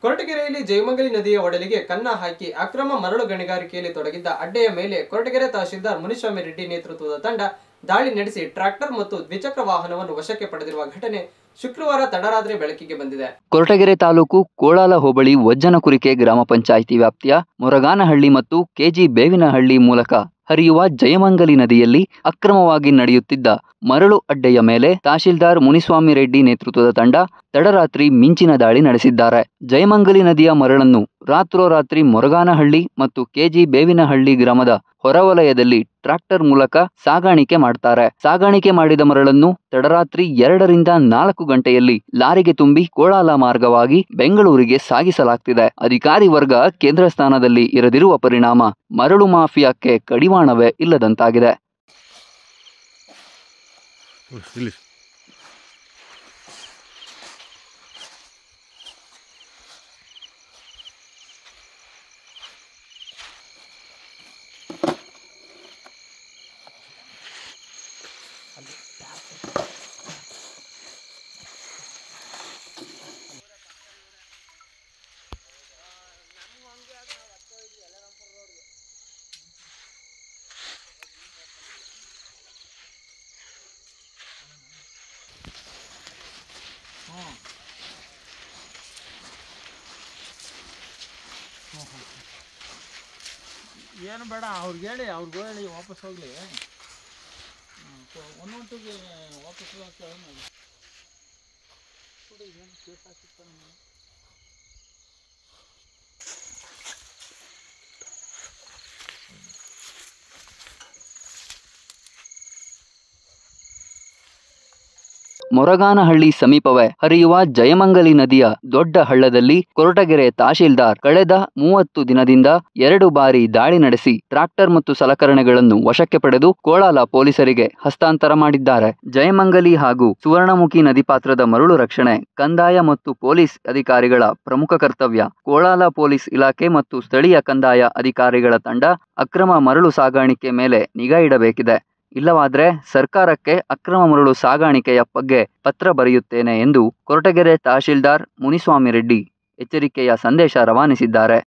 ಕೊರಟಗೆರೆಯಲ್ಲಿ ಜಯಮಂಗಲಿ ನದಿಯ ಒಡಲಿಗೆ ಕನ್ನ ಹಾಕಿ ಅಕ್ರಮ ಮರಳು ಗಣಿಗಾರಿಕೆಯಲ್ಲಿ ತೊಡಗಿದ್ದ ಅಡ್ಡೆಯ ಮೇಲೆ ಕೊರಟಗೆರೆ ತಹಶೀಲ್ದಾರ್ ಮುನಿಸ್ವಾಮಿ ರೆಡ್ಡಿ ನೇತೃತ್ವದ ತಂಡ ದಾಳಿ ನಡೆಸಿ ಟ್ರ್ಯಾಕ್ಟರ್ ಮತ್ತು ದ್ವಿಚಕ್ರ ವಾಹನವನ್ನು ವಶಕ್ಕೆ ಪಡೆದಿರುವ ಘಟನೆ ಶುಕ್ರವಾರ ತಡರಾತ್ರಿ ಬೆಳಕಿಗೆ ಬಂದಿದೆ ಕೊರಟಗೆರೆ ತಾಲೂಕು ಕೋಳಾಲ ಹೋಬಳಿ ವಜ್ಜನಕುರಿಕೆ ಗ್ರಾಮ ಪಂಚಾಯಿತಿ ವ್ಯಾಪ್ತಿಯ ಮೊರಗಾನಹಳ್ಳಿ ಮತ್ತು ಕೆಜಿ ಬೇವಿನಹಳ್ಳಿ ಮೂಲಕ ಹರಿಯುವ ಜಯಮಂಗಲಿ ನದಿಯಲ್ಲಿ ಅಕ್ರಮವಾಗಿ ನಡೆಯುತ್ತಿದ್ದ ಮರಳು ಅಡ್ಡೆಯ ಮೇಲೆ ತಹಶೀಲ್ದಾರ್ ಮುನಿಸ್ವಾಮಿ ರೆಡ್ಡಿ ನೇತೃತ್ವದ ತಂಡ ತಡರಾತ್ರಿ ಮಿಂಚಿನ ದಾಳಿ ನಡೆಸಿದ್ದಾರೆ ಜಯಮಂಗಲಿ ನದಿಯ ಮರಳನ್ನು ರಾತ್ರೋರಾತ್ರಿ ಮೊರಗಾನಹಳ್ಳಿ ಮತ್ತು ಕೆಜಿ ಬೇವಿನಹಳ್ಳಿ ಗ್ರಾಮದ ಹೊರವಲಯದಲ್ಲಿ ಟ್ರಾಕ್ಟರ್ ಮೂಲಕ ಸಾಗಾಣಿಕೆ ಮಾಡ್ತಾರೆ ಸಾಗಾಣಿಕೆ ಮಾಡಿದ ಮರಳನ್ನು ತಡರಾತ್ರಿ ಎರಡರಿಂದ ನಾಲ್ಕು ಗಂಟೆಯಲ್ಲಿ ಲಾರಿಗೆ ತುಂಬಿ ಕೋಳಾಲ ಮಾರ್ಗವಾಗಿ ಬೆಂಗಳೂರಿಗೆ ಸಾಗಿಸಲಾಗ್ತಿದೆ ಅಧಿಕಾರಿ ವರ್ಗ ಕೇಂದ್ರ ಸ್ಥಾನದಲ್ಲಿ ಇರದಿರುವ ಪರಿಣಾಮ ಮರಳು ಮಾಫಿಯಾಕ್ಕೆ ಕಡಿವಾಣವೇ ಇಲ್ಲದಂತಾಗಿದೆ ಇಲ್ಲಿ ಏನು ಬೇಡ ಅವ್ರಿಗೆ ಹೇಳಿ ಅವ್ರಿಗೆ ಹೇಳಿ ವಾಪಸ್ ಹೋಗಲಿ ಒಂದೊಂಟಿಗೆ ವಾಪಸ್ ಹೋಗಕ್ಕೆ ಏನು ಕೇಸ್ ಹಾಕಿರ್ತಾನೆ ಮೊರಗಾನಹಳ್ಳಿ ಸಮೀಪವೇ ಹರಿಯುವ ಜಯಮಂಗಲಿ ನದಿಯ ದೊಡ್ಡ ಹಳ್ಳದಲ್ಲಿ ಕೊರಟಗೆರೆ ತಹಶೀಲ್ದಾರ್ ಕಳೆದ ಮೂವತ್ತು ದಿನದಿಂದ ಎರಡು ಬಾರಿ ದಾಳಿ ನಡೆಸಿ ಟ್ರಾಕ್ಟರ್ ಮತ್ತು ಸಲಕರಣೆಗಳನ್ನು ವಶಕ್ಕೆ ಪಡೆದು ಕೋಳಾಲ ಪೊಲೀಸರಿಗೆ ಹಸ್ತಾಂತರ ಮಾಡಿದ್ದಾರೆ ಜಯಮಂಗಲಿ ಹಾಗೂ ಸುವರ್ಣಮುಖಿ ನದಿ ಪಾತ್ರದ ಮರಳು ರಕ್ಷಣೆ ಕಂದಾಯ ಮತ್ತು ಪೊಲೀಸ್ ಅಧಿಕಾರಿಗಳ ಪ್ರಮುಖ ಕರ್ತವ್ಯ ಕೋಳಾಲ ಪೊಲೀಸ್ ಇಲಾಖೆ ಮತ್ತು ಸ್ಥಳೀಯ ಕಂದಾಯ ಅಧಿಕಾರಿಗಳ ತಂಡ ಅಕ್ರಮ ಮರಳು ಸಾಗಾಣಿಕೆ ಮೇಲೆ ನಿಗಾ ಇಡಬೇಕಿದೆ ಇಲ್ಲವಾದ್ರೆ ಸರ್ಕಾರಕ್ಕೆ ಅಕ್ರಮ ಮರಳು ಸಾಗಾಣಿಕೆಯ ಬಗ್ಗೆ ಪತ್ರ ಬರೆಯುತ್ತೇನೆ ಎಂದು ಕೊರಟಗೆರೆ ತಹಶೀಲ್ದಾರ್ ಮುನಿಸ್ವಾಮಿ ರೆಡ್ಡಿ ಎಚ್ಚರಿಕೆಯ ಸಂದೇಶ ರವಾನಿಸಿದ್ದಾರೆ